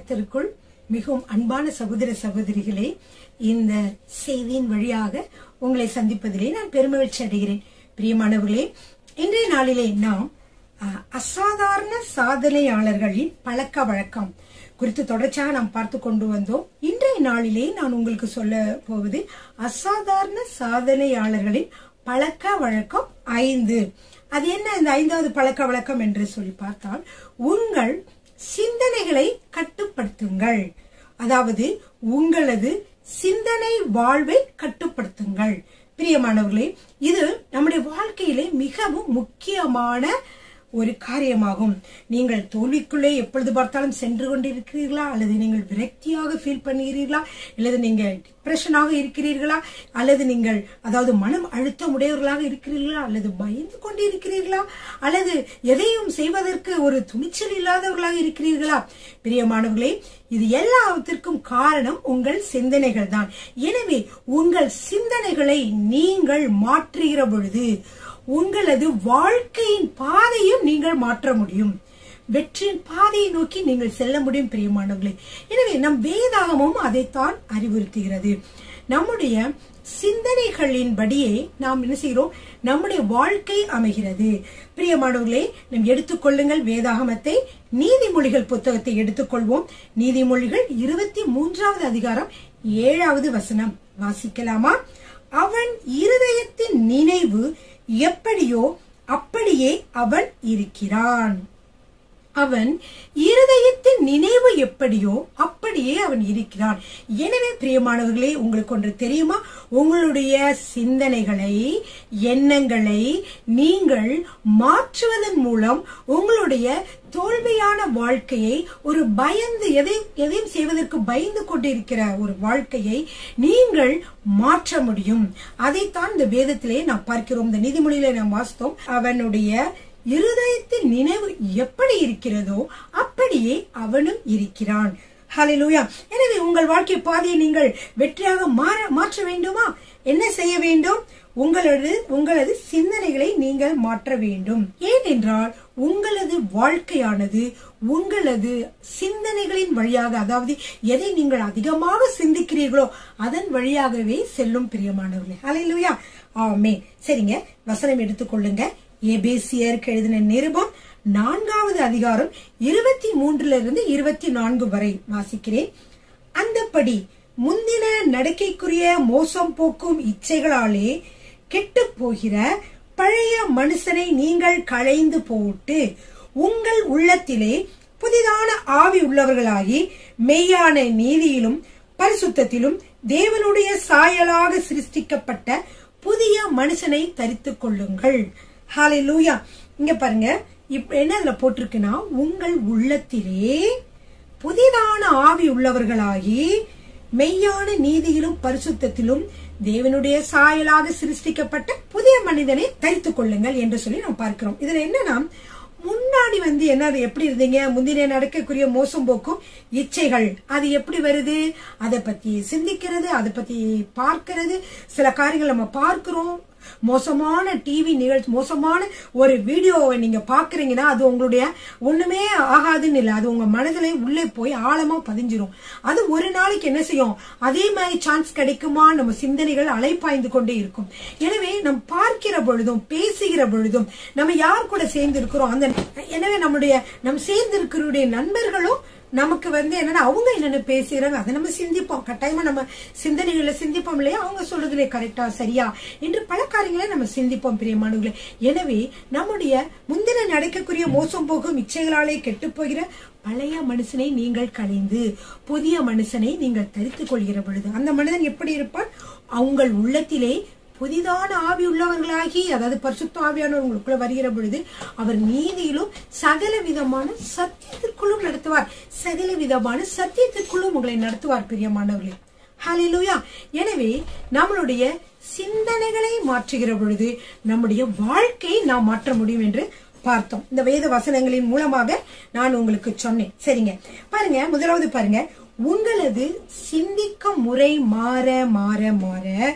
கர்த்தருக்குள் மிகவும் அன்பான சகோதர சகோதரிகளே இந்த செய்தியின் வழியாக உங்களை சந்திப்பதிலே நான் பெருமகிழ்ச்சி அடைகிறேன் பிரியமானவர்களே இன்றைய நாளிலே நாம் அஹ், அசாதாரண சாதனையாளர்களின் பழக்க வழக்கம் குறித்து தொடர்ச்சியாக நாம் பார்த்து கொண்டு வந்தோம் இன்றைய நாளிலே நான் உங்களுக்கு சொல்ல போவது அசாதாரண சாதனையாளர்களின் பழக்க வழக்கம் ஐந்து அது என்ன இந்த ஐந்தாவது பழக்க வழக்கம் என்று சொல்லி பார்த்தால் உங்கள் சிந்தனைகளை கட்டுப்படுத்துங்கள் அதாவது உங்களது சிந்தனை வாழ்வை கட்டுப்படுத்துங்கள் பிரியமானவர்களே இது நம்முடைய வாழ்க்கையிலே மிகவும் முக்கியமான ஒரு காரியமாகும் நீங்கள் தோல்விக்குள்ளே எப்பொழுது பார்த்தாலும் சென்று கொண்டிருக்கிறீர்களா அல்லது நீங்கள் விரக்தியாக ஃபீல் பண்ணுகிறீர்களா அல்லது நீங்கள் டிப்ரெஷனாக இருக்கிறீர்களா அல்லது நீங்கள் அதாவது மனம் அழுத்தம் உடையவர்களாக இருக்கிறீர்களா அல்லது பயந்து கொண்டு இருக்கிறீர்களா அல்லது எதையும் செய்வதற்கு ஒரு துணிச்சல் இல்லாதவர்களாக இருக்கிறீர்களா பிரியமானவர்களே இது எல்லாவற்றிற்கும் காரணம் உங்கள் சிந்தனைகள் தான் எனவே உங்கள் சிந்தனைகளை நீங்கள் மாற்றுகிற பொழுது உங்களது வாழ்க்கையின் பாதையும் நீங்கள் மாற்ற முடியும் வெற்றியின் பாதையை நோக்கி நீங்கள் செல்ல முடியும் பிரியமானவர்களே எனவே நம் வேதாகமும் அதைத்தான் அறிவுறுத்துகிறது நம்முடைய சிந்தனைகளின் படியே நாம் என்ன செய்கிறோம் நம்முடைய வாழ்க்கை அமைகிறது பிரியமானவர்களே நம் எடுத்துக்கொள்ளுங்கள் வேதாகமத்தை நீதிமொழிகள் புத்தகத்தை எடுத்துக்கொள்வோம் நீதிமொழிகள் இருபத்தி மூன்றாவது அதிகாரம் ஏழாவது வசனம் வாசிக்கலாமா அவன் இருதயத்தின் நினைவு எப்படியோ அப்படியே அவன் இருக்கிறான் அவன் இருதயத்தின் நினைவு எப்படியோ அப்படியே அவன் இருக்கிறான் எனவே பிரியமானவர்களே உங்களுக்கு ஒன்று தெரியுமா உங்களுடைய சிந்தனைகளை எண்ணங்களை நீங்கள் மாற்றுவதன் மூலம் உங்களுடைய தோல்வியான வாழ்க்கையை ஒரு பயந்து எதை எதையும் செய்வதற்கு பயந்து கொண்டிருக்கிற ஒரு வாழ்க்கையை நீங்கள் மாற்ற முடியும் அதைத்தான் இந்த வேதத்திலே நாம் பார்க்கிறோம் இந்த நீதிமொழியில நாம் வாசித்தோம் அவனுடைய இருதயத்தின் நினைவு எப்படி இருக்கிறதோ அப்படியே அவனும் இருக்கிறான் ஹalleluya எனவே உங்கள் வாழ்க்கை பாதையை நீங்கள் வெற்றியாக மாற மாற்ற வேண்டுமா என்ன செய்ய வேண்டும் உங்களது உங்களது சிந்தனைகளை நீங்கள் மாற்ற வேண்டும் ஏனென்றால் உங்களது வாழ்க்கையானது உங்களது சிந்தனைகளின் வழியாக அதாவது எதை நீங்கள் அதிகமாக சிந்திக்கிறீர்களோ அதன் வழியாகவே செல்லும் பிரியமானவர்களே ஹalleluya ஆமே சரிங்க வசனம் எடுத்துக்கொள்ளுங்க எபேசியருக்கு எழுதின நிருபம் நான்காவது அதிகாரம் இருபத்தி மூன்றுல இருந்து இருபத்தி நான்கு வரை வாசிக்கிறேன் அந்தப்படி முந்தின நடக்கைக்குரிய மோசம் போக்கும் இச்சைகளாலே கெட்டு போகிற பழைய மனுஷனை நீங்கள் களைந்து போட்டு உங்கள் உள்ளத்திலே புதிதான ஆவி உள்ளவர்களாகி மெய்யான நீதியிலும் பரிசுத்தத்திலும் தேவனுடைய சாயலாக சிருஷ்டிக்கப்பட்ட புதிய மனுஷனை தரித்துக் கொள்ளுங்கள் ஹalleluya இங்க பாருங்க இப்ப என்ன அதுல போட்டிருக்குன்னா உங்கள் உள்ளத்திலே புதிதான ஆவி உள்ளவர்களாகி மெய்யான நீதியிலும் பரிசுத்தத்திலும் தேவனுடைய சாயலாக சிருஷ்டிக்கப்பட்ட புதிய மனிதனை தரித்துக் கொள்ளுங்கள் என்று சொல்லி நாம் பார்க்கிறோம் இதுல என்னன்னா முன்னாடி வந்து என்ன அது எப்படி இருந்தீங்க முந்தின நடக்கக்கூடிய மோசம் போக்கும் இச்சைகள் அது எப்படி வருது அதை பத்தி சிந்திக்கிறது அதை பத்தி பார்க்கிறது சில காரியங்கள் நம்ம பார்க்கிறோம் மோசமான டிவி நிகழ்ச்சி மோசமான ஒரு வீடியோவை நீங்க பாக்குறீங்கன்னா அது உங்களுடைய ஒண்ணுமே ஆகாதுன்னு இல்லை அது உங்க மனதிலே உள்ளே போய் ஆழமா பதிஞ்சிரும் அது ஒரு நாளைக்கு என்ன செய்யும் அதே மாதிரி சான்ஸ் கிடைக்குமா நம்ம சிந்தனைகள் அலைப்பாய்ந்து கொண்டே இருக்கும் எனவே நம் பார்க்கிற பொழுதும் பேசுகிற பொழுதும் நம்ம யார் கூட சேர்ந்து இருக்கிறோம் அந்த எனவே நம்முடைய நம் சேர்ந்து இருக்கிற நண்பர்களும் நமக்கு வந்து என்னன்னா அவங்க என்னென்ன பேசுறாங்க அதை நம்ம சிந்திப்போம் கட்டாயமா நம்ம சிந்தனைகளை சிந்திப்போம் இல்லையா அவங்க சொல்றதுல கரெக்டா சரியா என்று பல காரியங்களை நம்ம சிந்திப்போம் பிரியமானவர்களே எனவே நம்முடைய முந்தின நடக்கக்கூடிய மோசம் போகும் இச்சைகளாலே கெட்டு போகிற பழைய மனுஷனை நீங்கள் களைந்து புதிய மனுஷனை நீங்கள் தரித்துக் கொள்கிற பொழுது அந்த மனிதன் எப்படி இருப்பான் உங்கள் உள்ளத்திலே புதிதான ஆவி உள்ளவர்களாகி அதாவது பரிசுத்த ஆவியானவர் உங்களுக்குள்ள வருகிற பொழுது அவர் நீதியிலும் சகல விதமான சத்தியத்திற்குள்ளும் நடத்துவார் சகல விதமான சத்தியத்திற்குள்ளும் உங்களை நடத்துவார் பிரியமானவர்களே ஹalleluya எனவே நம்மளுடைய சிந்தனைகளை மாற்றுகிற பொழுது நம்முடைய வாழ்க்கையை நாம் மாற்ற முடியும் என்று பார்த்தோம் இந்த வேத வசனங்களின் மூலமாக நான் உங்களுக்கு சொன்னேன் சரிங்க பாருங்க முதலாவது பாருங்க உங்களது சிந்திக்கும் முறை மாற மாற மாற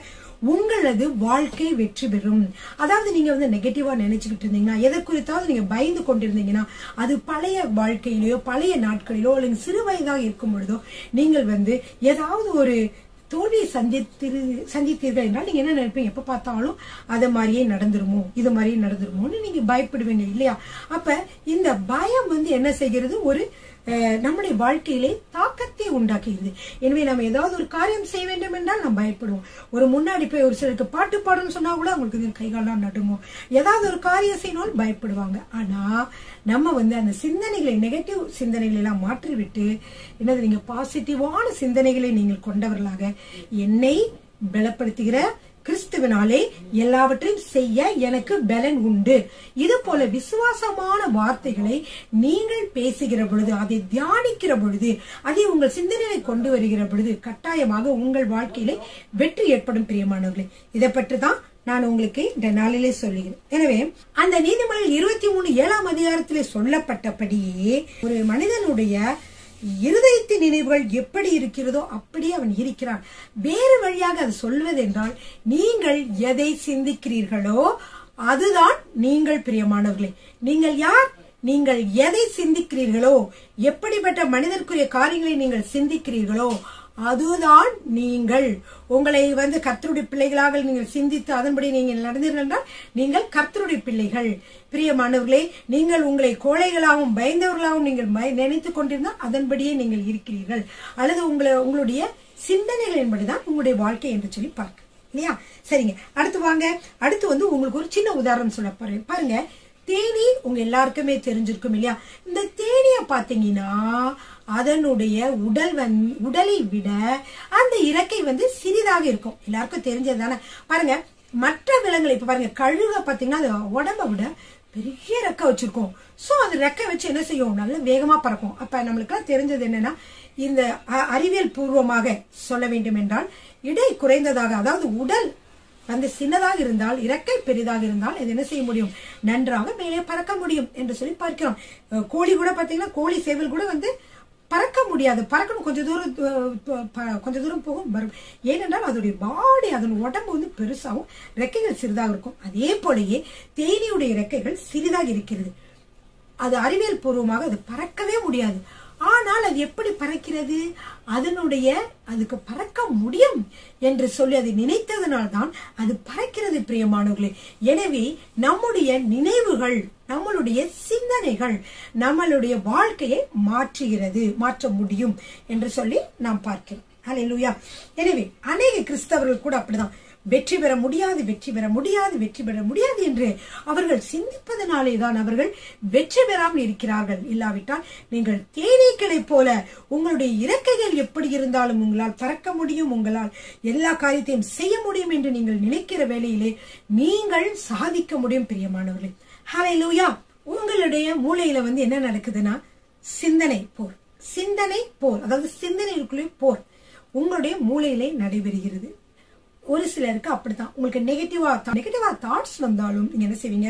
உங்களது வாழ்க்கை வெற்றி பெறும் அதாவது நீங்க வந்து நெகட்டிவா நினைச்சுக்கிட்டு இருந்தீங்கன்னா எதை குறித்தாவது நீங்க பயந்து கொண்டிருந்தீங்கன்னா அது பழைய வாழ்க்கையிலயோ பழைய நாட்களிலோ அல்லது சிறு வயதாக இருக்கும் பொழுதோ நீங்கள் வந்து ஏதாவது ஒரு தோல்வியை சந்தித்திரு சந்தித்தீர்கள் என்றால் நீங்க என்ன நினைப்பீங்க எப்ப பார்த்தாலும் அது மாதிரியே நடந்துருமோ இது மாதிரியே நடந்துருமோன்னு நீங்க பயப்படுவீங்க இல்லையா அப்ப இந்த பயம் வந்து என்ன செய்கிறது ஒரு அஹ், நம்முடைய வாழ்க்கையிலே தாக்கத்தை உண்டாக்குகிறது எனவே நம்ம ஏதாவது ஒரு காரியம் செய்ய வேண்டும் என்றால் நம்ம பயப்படுவோம் ஒரு முன்னாடி போய் ஒரு சிலருக்கு பாட்டு பாடணும்னு சொன்னா கூட அவங்களுக்கு வந்து கைகாலாம் நடுங்கும் ஏதாவது ஒரு காரியம் செய்யணும்னு பயப்படுவாங்க ஆனா நம்ம வந்து அந்த சிந்தனைகளை நெகட்டிவ் சிந்தனைகளை எல்லாம் மாற்றிவிட்டு என்னது நீங்க பாசிட்டிவான சிந்தனைகளை நீங்கள் கொண்டவர்களாக என்னை பலப்படுத்துகிற கிறிஸ்துவினாலே எல்லாவற்றையும் செய்ய எனக்கு பலன் உண்டு இது போல விசுவாசமான வார்த்தைகளை நீங்கள் பேசுகிற பொழுது அதை தியானிக்கிற பொழுது அதை உங்கள் சிந்தனையை கொண்டு வருகிற பொழுது கட்டாயமாக உங்கள் வாழ்க்கையிலே வெற்றி ஏற்படும் பிரியமானவர்களே இதை பற்றி தான் நான் உங்களுக்கு இந்த நாளிலே சொல்லுகிறேன் எனவே அந்த நீதிமன்றம் இருபத்தி மூணு ஏழாம் அதிகாரத்திலே சொல்லப்பட்டபடியே ஒரு மனிதனுடைய இருதயத்தின் நினைவுகள் எப்படி இருக்கிறதோ அப்படியே அவன் இருக்கிறான் வேறு வழியாக அது சொல்வது என்றால் நீங்கள் எதை சிந்திக்கிறீர்களோ அதுதான் நீங்கள் பிரியமானவர்களே நீங்கள் யார் நீங்கள் எதை சிந்திக்கிறீர்களோ எப்படிப்பட்ட மனிதருக்குரிய காரியங்களை நீங்கள் சிந்திக்கிறீர்களோ அதுதான் நீங்கள் உங்களை வந்து கர்த்தருடைய பிள்ளைகளாக நீங்கள் சிந்தித்து அதன்படி நீங்கள் நடந்தீர்கள் என்றால் நீங்கள் கர்த்தருடைய பிள்ளைகள் பிரியமானவர்களே நீங்கள் உங்களை கோழைகளாகவும் பயந்தவர்களாகவும் நீங்கள் பய- நினைத்துக் கொண்டிருந்தால் அதன்படியே நீங்கள் இருக்கிறீர்கள் அல்லது உங்களை உங்களுடைய சிந்தனைகளின்படிதான் உங்களுடைய வாழ்க்கை என்று சொல்லி பார்க்க இல்லையா சரிங்க அடுத்து வாங்க அடுத்து வந்து உங்களுக்கு ஒரு சின்ன உதாரணம் சொல்ல போறேன் பாருங்க தேனி உங்க எல்லாருக்குமே தெரிஞ்சிருக்கும் இல்லையா இந்த தேனிய பாத்தீங்கன்னா அதனுடைய உடல் வந் உடலை விட அந்த இறக்கை வந்து சிறிதாக இருக்கும் எல்லாருக்கும் தெரிஞ்சது தானே பாருங்க மற்ற விலங்குகள் இப்ப பாருங்க கழுக பாத்தீங்கன்னா அது உடம்ப விட பெரிய ரெக்கை வச்சிருக்கோம் சோ அது ரெக்கை வச்சு என்ன செய்யும் நல்ல வேகமா பறக்கும் அப்ப நம்மளுக்கு தெரிஞ்சது என்னன்னா இந்த அ- அறிவியல் பூர்வமாக சொல்ல வேண்டும் என்றால் இடை குறைந்ததாக அதாவது உடல் வந்து சின்னதாக இருந்தால் இறக்கை பெரிதாக இருந்தால் இது என்ன செய்ய முடியும் நன்றாக மேலே பறக்க முடியும் என்று சொல்லி பார்க்கிறோம் அஹ் கோழி கூட பாத்தீங்கன்னா கோழி சேவல் கூட வந்து பறக்க முடியாது பறக்கணும் கொஞ்ச தூரம் அஹ், ப- ப- கொஞ்ச தூரம் போகும் வரும் ஏனென்றால் அதோடைய பாடி அதன் உடம்பு வந்து பெருசாகவும் ரெக்கைகள் சிறிதாக இருக்கும் அதே போலயே தேனியுடைய ரெக்கைகள் சிறிதாக இருக்கிறது அது அறிவியல் பூர்வமாக அது பறக்கவே முடியாது ஆனால் அது எப்படி பறக்கிறது அதனுடைய அதுக்கு பறக்க முடியும் என்று சொல்லி அது நினைத்ததனால்தான் அது பறக்கிறது பிரியமானவர்களே எனவே நம்முடைய நினைவுகள் நம்மளுடைய சிந்தனைகள் நம்மளுடைய வாழ்க்கையை மாற்றுகிறது மாற்ற முடியும் என்று சொல்லி நாம் பார்க்கிறோம் ஹalleluya எனவே அநேக கிறிஸ்தவர்கள் கூட அப்படிதான் வெற்றி பெற முடியாது வெற்றி பெற முடியாது வெற்றி பெற முடியாது என்று அவர்கள் சிந்திப்பதனாலே தான் அவர்கள் வெற்றி பெறாமல் இருக்கிறார்கள் இல்லாவிட்டால் நீங்கள் தேனீக்களைப் போல உங்களுடைய இறக்கைகள் எப்படி இருந்தாலும் உங்களால் பறக்க முடியும் உங்களால் எல்லா காரியத்தையும் செய்ய முடியும் என்று நீங்கள் நினைக்கிற வேளையிலே நீங்கள் சாதிக்க முடியும் பிரியமானவர்களே ஹalleluya உங்களுடைய மூளையில வந்து என்ன நடக்குதுன்னா சிந்தனை போர் சிந்தனை போர் அதாவது சிந்தனைக்குள்ளே போர் உங்களுடைய மூளையிலே நடைபெறுகிறது ஒரு சிலருக்கு அப்படித்தான் உங்களுக்கு நெகட்டிவா நெகட்டிவா தாட்ஸ் வந்தாலும் நீங்க என்ன செய்வீங்க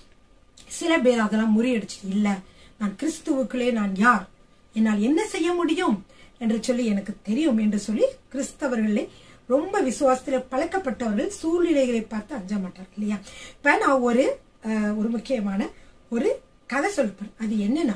சில பேர் அதெல்லாம் முறியடிச்சு இல்ல நான் கிறிஸ்துவுக்குள்ளே நான் யார் என்னால் என்ன செய்ய முடியும் என்று சொல்லி எனக்கு தெரியும் என்று சொல்லி கிறிஸ்தவர்களே ரொம்ப விசுவாசத்துல பழக்கப்பட்டவர்கள் சூழ்நிலைகளை பார்த்து அஞ்ச மாட்டார்கள் இல்லையா இப்ப நான் ஒரு அஹ், ஒரு முக்கியமான ஒரு கதை சொல்றேன் அது என்னன்னா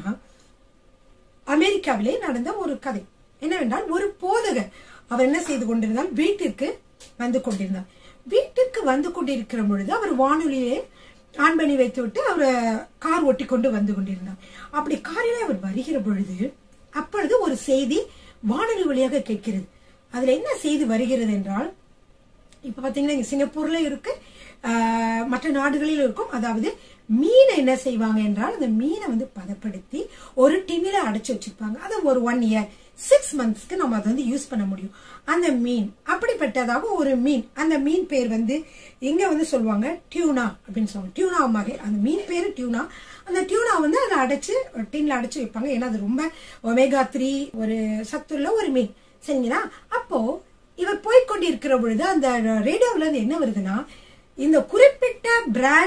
அமெரிக்காவிலே நடந்த ஒரு கதை என்னவென்றால் ஒரு போதகர் அவர் என்ன செய்து கொண்டிருந்தால் வீட்டிற்கு வந்து கொண்டிருந்தார் வீட்டுக்கு வந்து கொண்டிருக்கிற பொழுது அவர் வானொலியிலே ஆன் பண்ணி வைத்து விட்டு அவர் கார் ஓட்டி கொண்டு வந்து கொண்டிருந்தார் அப்படி காரிலே அவர் வருகிற பொழுது அப்பொழுது ஒரு செய்தி வானொலி வழியாக கேட்கிறது அதுல என்ன செய்தி வருகிறது என்றால் இப்ப பாத்தீங்கன்னா இங்க சிங்கப்பூர்ல இருக்கு ஆஹ், மற்ற நாடுகளில் இருக்கும் அதாவது மீனை என்ன செய்வாங்க என்றால் அந்த மீனை வந்து பதப்படுத்தி ஒரு டின்னில அடைச்சு வச்சிருப்பாங்க அது ஒரு ஒன் இயர் சிக்ஸ் மந்த்ஸ்க்கு நம்ம அதை வந்து யூஸ் பண்ண முடியும் அந்த மீன் அப்படிப்பட்டதாக ஒரு மீன் அந்த மீன் பேர் வந்து இங்க வந்து சொல்லுவாங்க டியூனா அப்படின்னு சொல்லுவாங்க டியூனா வகை அந்த மீன் பேரு டியூனா அந்த டியூனா வந்து அதை அடைச்சு டின்ல அடைச்சு வைப்பாங்க ஏன்னா அது ரொம்ப ஒமேகா த்ரீ ஒரு சத்துள்ள ஒரு மீன் சரிங்களா அப்போ இவர் போய்க்கொண்டிருக்கிற பொழுது அந்த ரேடியோவில் இருந்து என்ன வருதுன்னா இந்த குறிப்பிட்ட பிராண்ட்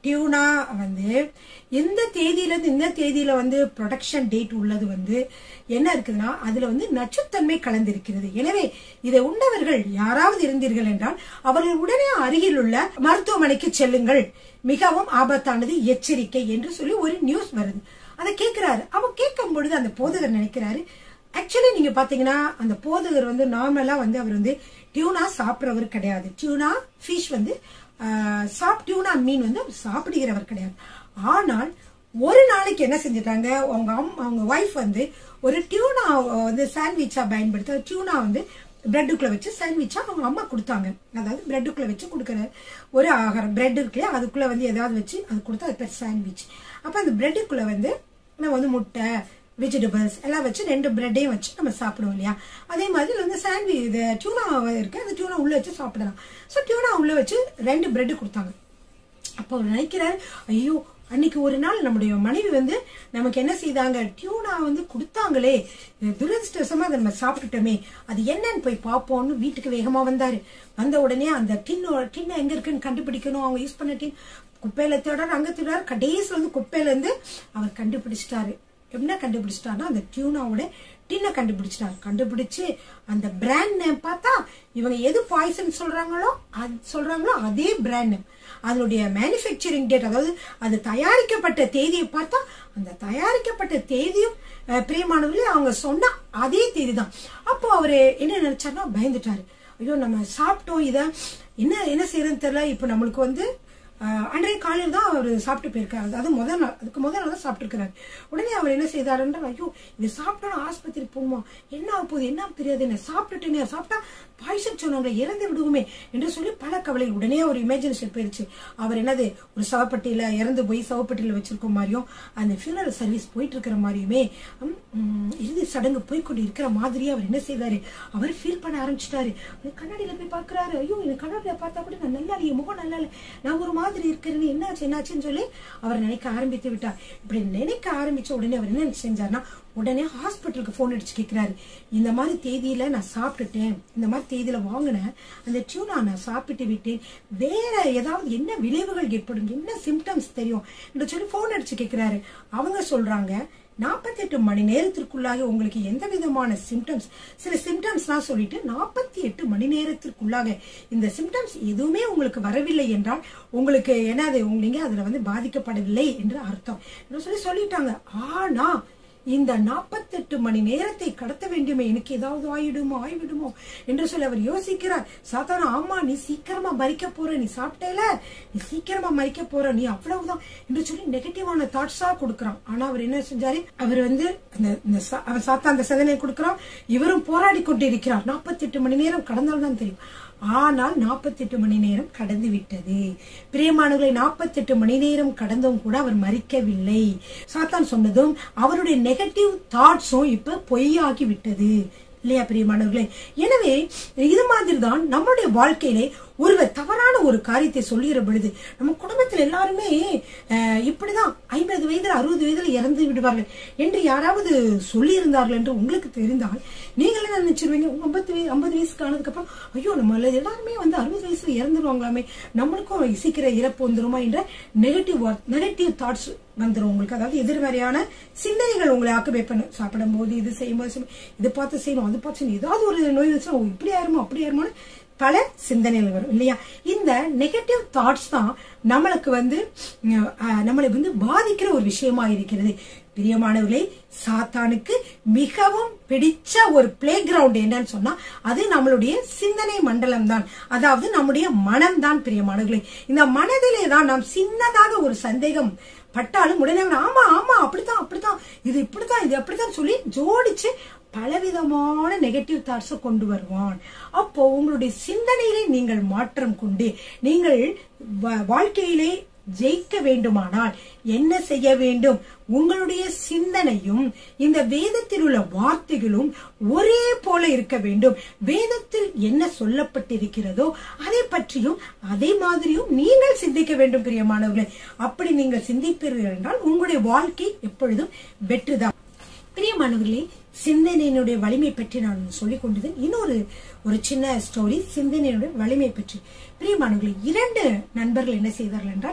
டியூனா வந்து இந்த தேதியில இருந்து இந்த தேதியில வந்து ப்ரொடக்ஷன் டேட் உள்ளது வந்து என்ன இருக்குதுன்னா அதுல வந்து நச்சுத்தன்மை கலந்திருக்கிறது எனவே இதை உண்டவர்கள் யாராவது இருந்தீர்கள் என்றால் அவர்கள் உடனே அருகில் உள்ள மருத்துவமனைக்கு செல்லுங்கள் மிகவும் ஆபத்தானது எச்சரிக்கை என்று சொல்லி ஒரு நியூஸ் வருது அதை கேட்கிறாரு அவன் கேட்கும் பொழுது அந்த போதகர் நினைக்கிறாரு ஆக்சுவலி நீங்க பாத்தீங்கன்னா அந்த போதகர் வந்து நார்மலா வந்து அவர் வந்து டியூனா சாப்பிட்றவர் கிடையாது டியூனா ஃபிஷ் வந்து ஆஹ், சாப் டியூனா மீன் வந்து அவர் சாப்பிடுகிறவர் கிடையாது ஆனால் ஒரு நாளைக்கு என்ன செஞ்சுட்டாங்க அவங்க அம் அவங்க ஒய்ஃப் வந்து ஒரு டியூனா வந்து சாண்ட்விச்சா பயன்படுத்த டியூனா வந்து பிரெட்டுக்குள்ள வச்சு சாண்ட்விச்சா அவங்க அம்மா கொடுத்தாங்க அதாவது பிரெட்டுக்குள்ள வச்சு கொடுக்குற ஒரு ஆகாரம் பிரெட் இருக்குல்லையா அதுக்குள்ள வந்து ஏதாவது வச்சு அது கொடுத்தா அது பேர் சாண்ட்விச் அப்ப அந்த பிரெட்டுக்குள்ள வந்து நம்ம வந்து முட்டை வெஜிடபிள்ஸ் எல்லாம் வச்சு ரெண்டு பிரெட்டையும் வச்சு நம்ம சாப்பிடுவோம் இல்லையா அதே மாதிரி இதுல வந்து சாண்ட்விச் இது டியூனா இருக்கு அந்த டியூனா உள்ள வச்சு சாப்பிடலாம் ஸோ டியூனா உள்ள வச்சு ரெண்டு பிரெட் கொடுத்தாங்க அப்போ அவர் நினைக்கிறாரு ஐயோ அன்னைக்கு ஒரு நாள் நம்முடைய மனைவி வந்து நமக்கு என்ன செய்தாங்க டியூனா வந்து கொடுத்தாங்களே இது துரதிருஷ்டவசமா அதை நம்ம சாப்பிட்டுட்டோமே அது என்னன்னு போய் பார்ப்போம்னு வீட்டுக்கு வேகமா வந்தாரு வந்த உடனே அந்த டின்னோ டின்ன எங்க இருக்குன்னு கண்டுபிடிக்கணும் அவங்க யூஸ் பண்ண டின் குப்பையில தேடுறாரு அங்க தேடுறாரு கடைசியில வந்து குப்பையில இருந்து அவர் கண்டுபிடிச்சிட்டாரு என்ன கண்டுபிடிச்சிட்டாருன்னா அந்த டியூனாவோட டின்னை கண்டுபிடிச்சிட்டாரு கண்டுபிடிச்சு அந்த பிராண்ட் நேம் பார்த்தா இவங்க எது பாய்சன் சொல்றாங்களோ அது சொல்றாங்களோ அதே பிராண்ட் நேம் அதனுடைய மேனுஃபேக்சரிங் டேட் அதாவது அது தயாரிக்கப்பட்ட தேதியை பார்த்தா அந்த தயாரிக்கப்பட்ட தேதியும் அஹ், பிரியமானவர்களே அவங்க சொன்ன அதே தேதி தான் அப்போ அவரு என்ன நினைச்சாருன்னா பயந்துட்டாரு ஐயோ நம்ம சாப்பிட்டோம் இத என்ன என்ன செய்யறதுன்னு தெரியல இப்போ நம்மளுக்கு வந்து ஆஹ் அன்றைய காலையில் தான் அவர் சாப்பிட்டு போயிருக்காரு அது முதல் நாள் அதுக்கு முதல் நாள் தான் சாப்பிட்டுருக்கிறாரு உடனே அவர் என்ன செய்தாருன்ற ஐயோ இது சாப்பிட்டோம் ஆஸ்பத்திரி போகணுமா என்ன ஆக போகுது என்ன தெரியாது என்ன சாப்பிட்டுட்டேனே சாப்பிட்டா பாய்சன் சொன்னவங்களை இறந்து விடுவோமே என்று சொல்லி பல கவலை உடனே ஒரு இமேஜினேஷன் போயிருச்சு அவர் என்னது ஒரு சவப்பட்டியில இறந்து போய் சவப்பட்டியில வச்சிருக்க மாதிரியும் அந்த ஃபியூனரல் சர்வீஸ் போயிட்டு இருக்கிற மாதிரியுமே உம், உம், இறுதி சடங்கு போய்க்கொண்டு இருக்கிற மாதிரியே அவர் என்ன செய்தாரு அவர் ஃபீல் பண்ண ஆரம்பிச்சிட்டாரு கண்ணாடியில போய் பாக்குறாரு ஐயோ இந்த கண்ணாடியில பார்த்தா கூட நான் நல்லா இல்லையே முகம் நல்லா இல்லை நான் ஒரு மாதிரி இருக்கிறேன்னு என்னாச்சு என்னாச்சுன்னு சொல்லி அவர் நினைக்க ஆரம்பித்து விட்டார் இப்படி நினைக்க ஆரம்பிச்ச உடனே அவர் என்ன செஞ்சார்னா உடனே ஹாஸ்பிட்டலுக்கு ஃபோன் அடிச்சு கேட்கிறாரு இந்த மாதிரி தேதியில நான் சாப்பிட்டுட்டேன் இந்த மாதிரி தேதியில வாங்கினேன் அந்த டியூனா நான் சாப்பிட்டு விட்டேன் வேற ஏதாவது என்ன விளைவுகள் ஏற்படும் என்ன சிம்டம்ஸ் தெரியும் என்று சொல்லி ஃபோன் அடிச்சு கேட்கிறாரு அவங்க சொல்றாங்க நாற்பத்தெட்டு மணி நேரத்திற்குள்ளாக உங்களுக்கு எந்த விதமான சிம்டம்ஸ் சில சிம்டம்ஸ்லாம் சொல்லிட்டு நாற்பத்தி எட்டு மணி நேரத்திற்குள்ளாக இந்த சிம்டம்ஸ் எதுவுமே உங்களுக்கு வரவில்லை என்றால் உங்களுக்கு என்னது நீங்க அதுல வந்து பாதிக்கப்படவில்லை என்று அர்த்தம் என்று சொல்லி சொல்லிட்டாங்க ஆனா இந்த நாற்பத்தெட்டு மணி நேரத்தை கடத்த வேண்டுமே எனக்கு ஏதாவது ஆயிடுமோ ஆய்விடுமோ என்று சொல்லி அவர் யோசிக்கிறார் சாதாரண ஆமா நீ சீக்கிரமா மறிக்க போற நீ சாப்பிட்டேல நீ சீக்கிரமா மறிக்க போற நீ அவ்வளவுதான் என்று சொல்லி நெகட்டிவான தாட்ஸா கொடுக்கறான் ஆனா அவர் என்ன செஞ்சாரு அவர் வந்து அந்த இந்த சா- அவர் சாத்தா அந்த சதனை கொடுக்கறான் இவரும் போராடி கொண்டு இருக்கிறார் நாற்பத்தெட்டு மணி நேரம் கடந்தால்தான் தெரியும் ஆனால் நாற்பத்தெட்டு மணி நேரம் கடந்து விட்டது பிரியமானவர்களை நாற்பத்தெட்டு மணி நேரம் கடந்தும் கூட அவர் மறிக்கவில்லை சாத்தான் சொன்னதும் அவருடைய நெகட்டிவ் தாட்ஸும் இப்ப பொய்யாகி விட்டது இல்லையா பிரியமானவர்களே எனவே இது மாதிரி தான் நம்மளுடைய வாழ்க்கையிலே ஒருவர் தவறான ஒரு காரியத்தை சொல்லுகிற பொழுது நம்ம குடும்பத்தில் எல்லாருமே அஹ், இப்படிதான் ஐம்பது வயதுல அறுபது வயதுல இறந்து விடுவார்கள் என்று யாராவது சொல்லி இருந்தார்கள் என்று உங்களுக்கு தெரிந்தால் நீங்கள் என்ன நினைச்சிருவீங்க ஐம்பது வயசு ஐம்பது வயசுக்கு ஆனதுக்கு அப்புறம் ஐயோ நம்ம எல்லாருமே வந்து அறுபது வயசுல இறந்துருவாங்களாமே நம்மளுக்கும் சீக்கிரம் இறப்பு வந்துருமா என்ற நெகட்டிவ் நெகட்டிவ் தாட்ஸ் வந்துரும் உங்களுக்கு அதாவது எதிர்மறையான சிந்தனைகள் உங்களை ஆக்குபை பண்ண சாப்பிடும் போது இது செய்யும்போது செய்யும், இது பார்த்து செய்யணும் அது பார்த்து செய்யணும் ஏதாவது ஒரு நோய் வந்துச்சுன்னா ஓ, இப்படி ஆயிருமோ அப்படி ஆயிருமோன்னு பல சிந்தனைகள் வரும் இல்லையா இந்த நெகட்டிவ் தாட்ஸ் தான் நம்மளுக்கு வந்து உம், அஹ், நம்மளை வந்து பாதிக்கிற ஒரு விஷயமா இருக்கிறது பிரியமானவர்களே சாத்தானுக்கு மிகவும் பிடிச்ச ஒரு பிளே கிரவுண்ட் என்னன்னு சொன்னா அது நம்மளுடைய சிந்தனை மண்டலம் தான் அதாவது நம்முடைய மனம் தான் பிரியமானவர்களே இந்த மனதிலே தான் நாம் சின்னதாக ஒரு சந்தேகம் பட்டாலும் உடனே அவன், ஆமா ஆமா அப்படித்தான் அப்படித்தான் இது இப்படித்தான் இது அப்படித்தான் சொல்லி ஜோடிச்சு பலவிதமான நெகட்டிவ் தாட்ஸை கொண்டு வருவான் அப்போ உங்களுடைய சிந்தனையிலே நீங்கள் மாற்றம் கொண்டு நீங்கள் வா- வாழ்க்கையிலே ஜெயிக்க வேண்டுமானால் என்ன செய்ய வேண்டும் உங்களுடைய சிந்தனையும் இந்த வேதத்தில் உள்ள வார்த்தைகளும் ஒரே போல இருக்க வேண்டும் வேதத்தில் என்ன சொல்லப்பட்டிருக்கிறதோ அதை பற்றியும் அதே மாதிரியும் நீங்கள் சிந்திக்க வேண்டும் பிரியமானவர்களே அப்படி நீங்கள் சிந்திப்பீர்கள் என்றால் உங்களுடைய வாழ்க்கை எப்பொழுதும் வெற்றிதான் பிரியமானவர்களே சிந்தனையினுடைய வலிமை பற்றி நான் சொல்லிக் கொண்டது இன்னொரு ஒரு சின்ன ஸ்டோரி சிந்தனையினுடைய வலிமை பற்றி பிரியமானவர்களே இரண்டு நண்பர்கள் என்ன செய்தார்கள் என்றால்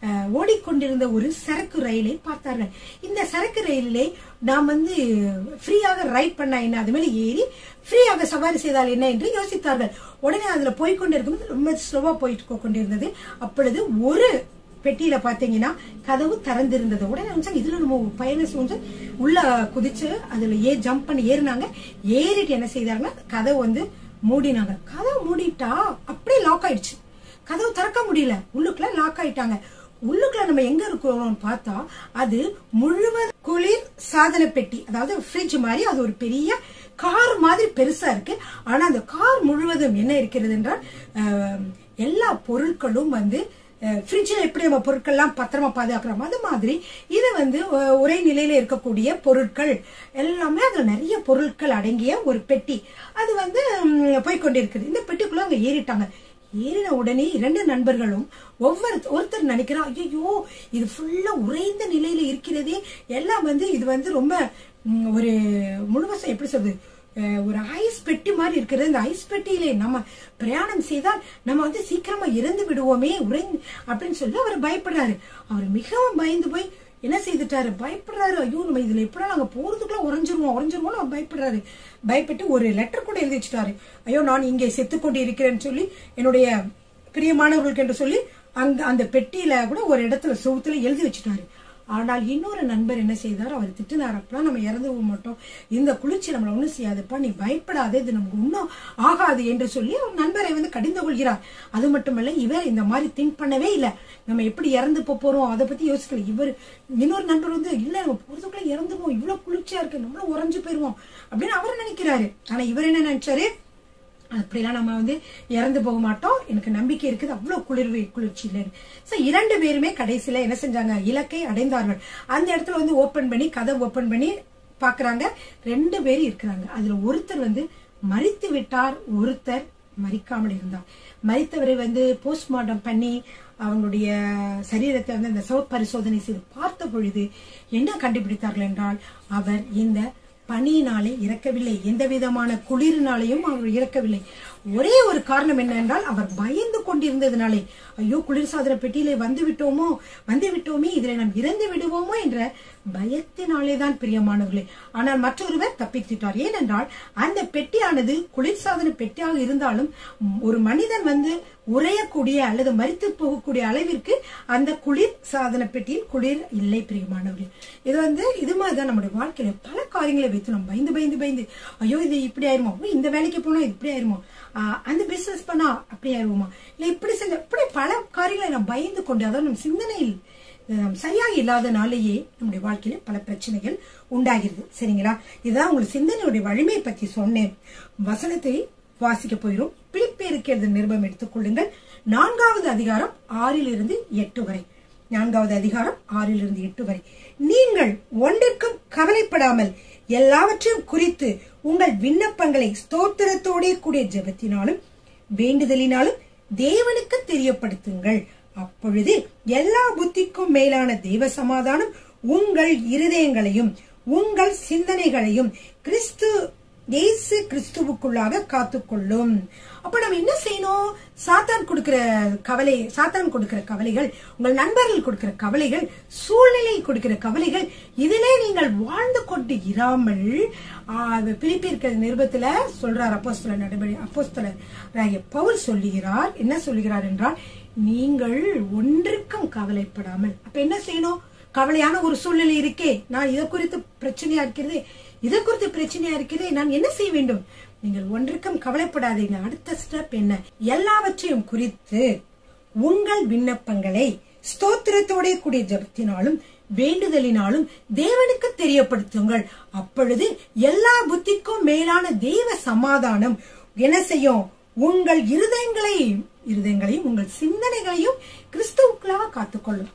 அஹ், ஓடிக்கொண்டிருந்த ஒரு சரக்கு ரயிலை பார்த்தார்கள் இந்த சரக்கு ரயிலிலே நாம் வந்து ஃப்ரீயாக ரைட் பண்ணா என்ன அது மேல ஏறி ஃப்ரீயாக சவாரி செய்தால் என்ன என்று யோசித்தார்கள் உடனே அதுல போய்க்கொண்டிருக்கும் ரொம்ப ஸ்லோவா போயிட்டு கொண்டிருந்தது அப்பொழுது ஒரு பெட்டியில பாத்தீங்கன்னா கதவு திறந்திருந்தது உடனே நினைச்சாங்க இதுல நம்ம பயணம் செஞ்சு உள்ள குதிச்சு அதுல ஏ ஜம்ப் பண்ணி ஏறினாங்க ஏறிட்டு என்ன செய்தாங்கன்னா கதவு வந்து மூடினாங்க கதவு மூடிட்டா அப்படியே லாக் ஆயிடுச்சு கதவு திறக்க முடியல உள்ளுக்குள்ள லாக் ஆயிட்டாங்க உள்ளுக்குள்ள நம்ம எங்க இருக்கிறோம்னு பார்த்தா அது முழுவதும் குளிர் சாதன பெட்டி அதாவது ஃப்ரிட்ஜ் மாதிரி அது ஒரு பெரிய கார் மாதிரி பெருசா இருக்கு ஆனா அந்த கார் முழுவதும் என்ன இருக்கிறது என்றால் அஹ், எல்லா பொருட்களும் வந்து ஃப்ரிட்ஜில் எப்படி நம்ம பொருட்கள்லாம் பத்திரமா பாதுகாக்கிறோம் அது மாதிரி இது வந்து அஹ், ஒரே நிலையில இருக்கக்கூடிய பொருட்கள் எல்லாமே அதுல நிறைய பொருட்கள் அடங்கிய ஒரு பெட்டி அது வந்து ம், போய்க்கொண்டிருக்குது இந்த பெட்டிக்குள்ள அவங்க ஏறிட்டாங்க ஏறின உடனே இரண்டு நண்பர்களும் ஒவ்வொரு ஒருத்தர் நினைக்கிறா ஐயோ இது ஃபுல்லா உறைந்த நிலையில இருக்கிறதே எல்லாம் வந்து இது வந்து ரொம்ப ம், ஒரு முழுவசம் எப்படி சொல்றது அஹ், ஒரு ஐஸ் பெட்டி மாதிரி இருக்கிறது இந்த ஐஸ் பெட்டியிலே நம்ம பிரயாணம் செய்தால் நம்ம வந்து சீக்கிரமா இறந்து விடுவோமே உறை அப்படின்னு சொல்லி அவர் பயப்படுறாரு அவர் மிகவும் பயந்து போய் என்ன செய்துட்டாரு பயப்படுறாரு ஐயோ நம்ம இதுல எப்படா நாங்க போறதுக்குள்ள உறைஞ்சிருவோம் உறைஞ்சிருவோம் அவர் பயப்படுறாரு பயப்பட்டு ஒரு லெட்டர் கூட எழுதி வச்சுட்டாரு ஐயோ நான் இங்கே செத்துக்கொண்டு இருக்கிறேன்னு சொல்லி என்னுடைய பிரியமானவர்களுக்கு என்று சொல்லி அங்க அந்த பெட்டியில கூட ஒரு இடத்துல சுவத்துல எழுதி வச்சுட்டாரு ஆனால் இன்னொரு நண்பர் என்ன செய்தார் அவர் திட்டினார் அப்பலாம் நம்ம இறந்து போக மாட்டோம் இந்த குளிர்ச்சி நம்மள ஒண்ணும் செய்யாதுப்பா நீ பயப்படாதே இது நமக்கு ஒன்றும் ஆகாது என்று சொல்லி அவர் நண்பரை வந்து கடிந்து கொள்கிறார் அது மட்டுமல்ல இவர் இந்த மாதிரி திங்க் பண்ணவே இல்லை நம்ம எப்படி இறந்து போப் போறோம் அதை பத்தி யோசிக்கல இவர் இன்னொரு நண்பர் வந்து இல்ல நம்ம போறதுக்குள்ள இறந்துருவோம் இவ்வளவு குளிர்ச்சியா இருக்கு நம்மளும் உறைஞ்சு போயிருவோம் அப்படின்னு அவர் நினைக்கிறாரு ஆனா இவர் என்ன நினைச்சாரு அப்படிலாம் நம்ம வந்து இறந்து போக மாட்டோம் எனக்கு நம்பிக்கை இருக்குது அவ்வளவு குளிர்வு குளிர்ச்சி இல்லைன்னு சோ இரண்டு பேருமே கடைசியில என்ன செஞ்சாங்க இலக்கை அடைந்தார்கள் அந்த இடத்துல வந்து ஓபன் பண்ணி கதை ஓபன் பண்ணி பாக்குறாங்க ரெண்டு பேரும் இருக்கிறாங்க அதுல ஒருத்தர் வந்து மறித்து விட்டார் ஒருத்தர் மறிக்காமல் இருந்தார் மறித்தவரை வந்து போஸ்ட்மார்ட்டம் பண்ணி அவங்களுடைய சரீரத்தை வந்து அந்த சவ பரிசோதனை செய்து பார்த்த பொழுது என்ன கண்டுபிடித்தார்கள் என்றால் அவர் இந்த பனியினாலே இறக்கவில்லை எந்த விதமான குளிரினாலேயும் அவர் இறக்கவில்லை ஒரே ஒரு காரணம் என்னவென்றால் அவர் பயந்து கொண்டிருந்ததினாலே ஐயோ குளிர்சாதன பெட்டியிலே வந்து விட்டோமோ வந்து விட்டோமே இதில் நாம் இறந்து விடுவோமோ என்ற பயத்தினாலே தான் பிரியமானவர்களே ஆனால் மற்றொருவர் தப்பித்துட்டார் ஏனென்றால் அந்த பெட்டியானது குளிர்சாதன பெட்டியாக இருந்தாலும் ஒரு மனிதன் வந்து உறையக்கூடிய அல்லது மரித்து போகக்கூடிய அளவிற்கு அந்த குளிர் சாதன பெட்டியில் குளிர் இல்லை பிரியமானவர்களே இது வந்து இது மாதிரி தான் நம்முடைய வாழ்க்கையில பல காரியங்களை வைத்து நம்ம பயந்து பயந்து பயந்து ஐயோ இது இப்படி ஆயிருமோ ஐயோ, இந்த வேலைக்கு போனா இது இப்படி ஆயிருமோ ஆஹ், அந்த பிசினஸ் பண்ணா அப்படி ஆயிருவோமா இல்ல இப்படி செஞ்ச இப்படி பல காரியங்களை நம்ம பயந்து கொண்டு அதாவது நம்ம சிந்தனையில் அஹ், சரியாக இல்லாதனாலேயே நம்முடைய வாழ்க்கையில பல பிரச்சனைகள் உண்டாகிறது சரிங்களா இதுதான் உங்களுக்கு சிந்தனையுடைய வலிமையை பத்தி சொன்னேன் வசனத்தை வாசிக்க போயிரும் பிலிப்பேருக்கு எழுத நிருபம் எடுத்துக் கொள்ளுங்கள் நான்காவது அதிகாரம் ஆறிலிருந்து எட்டு வரை நான்காவது அதிகாரம் ஆறிலிருந்து எட்டு வரை நீங்கள் ஒன்றிற்கும் கவலைப்படாமல் எல்லாவற்றையும் குறித்து உங்கள் விண்ணப்பங்களை ஸ்தோத்திரத்தோடே கூடிய ஜெபத்தினாலும் வேண்டுதலினாலும் தேவனுக்கு தெரியப்படுத்துங்கள் அப்பொழுது எல்லா புத்திக்கும் மேலான தெய்வ சமாதானம் உங்கள் இருதயங்களையும் உங்கள் சிந்தனைகளையும் கிறிஸ்து இயேசு கிறிஸ்துவுக்குள்ளாக காத்துக்கொள்ளும் அப்ப நம்ம என்ன செய்யணும் சாத்தான் கொடுக்கிற கவலை சாத்தான் கொடுக்கிற கவலைகள் உங்கள் நண்பர்கள் கொடுக்கிற கவலைகள் சூழ்நிலை கொடுக்கிற கவலைகள் இதிலே நீங்கள் வாழ்ந்து கொண்டு இராமல் பிலிப்பியிருக்கிற நிருபத்துல சொல்றார் அப்போஸ்தல நடவடி அப்போஸ்தலராகிய பவுல் சொல்லுகிறார் என்ன சொல்லுகிறார் என்றால் நீங்கள் ஒன்றுக்கும் கவலைப்படாமல் அப்ப என்ன செய்யணும் கவலையான ஒரு சூழ்நிலை இருக்கே நான் இதை குறித்து பிரச்சனையா இருக்கிறதே இதை குறித்து பிரச்சனையா இருக்கிறதே நான் என்ன செய்ய வேண்டும் நீங்கள் ஒன்றுக்கும் கவலைப்படாதீங்க அடுத்த ஸ்டெப் என்ன எல்லாவற்றையும் குறித்து உங்கள் விண்ணப்பங்களை ஸ்தோத்திரத்தோட கூடிய ஜபத்தினாலும் வேண்டுதலினாலும் தேவனுக்கு தெரியப்படுத்துங்கள் அப்பொழுது எல்லா புத்திக்கும் மேலான தெய்வ சமாதானம் என்ன செய்யும் உங்கள் இருதயங்களை இருதயங்களையும் உங்கள் சிந்தனைகளையும் கிறிஸ்துவுக்குள்ளாக காத்துக்கொள்ளும்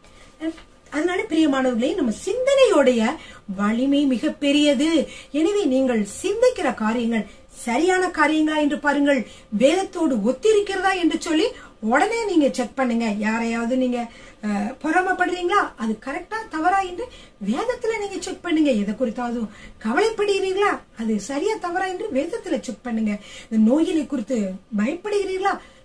அதனால பிரியமானவர்களே நம்ம சிந்தனையோடைய வலிமை மிக பெரியது எனவே நீங்கள் சிந்திக்கிற காரியங்கள் சரியான காரியங்களா என்று பாருங்கள் வேதத்தோடு ஒத்திருக்கிறதா என்று சொல்லி உடனே நீங்க செக் பண்ணுங்க யாரையாவது நீங்க அஹ், பொறாமைப்படுறீங்களா அது கரெக்டா தவறா என்று வேதத்துல நீங்க செக் பண்ணுங்க எதை குறித்தாவது கவலைப்படுகிறீர்களா அது சரியா தவறா என்று வேதத்துல செக் பண்ணுங்க இந்த நோயிலை குறித்து பயப்படுகிறீர்களா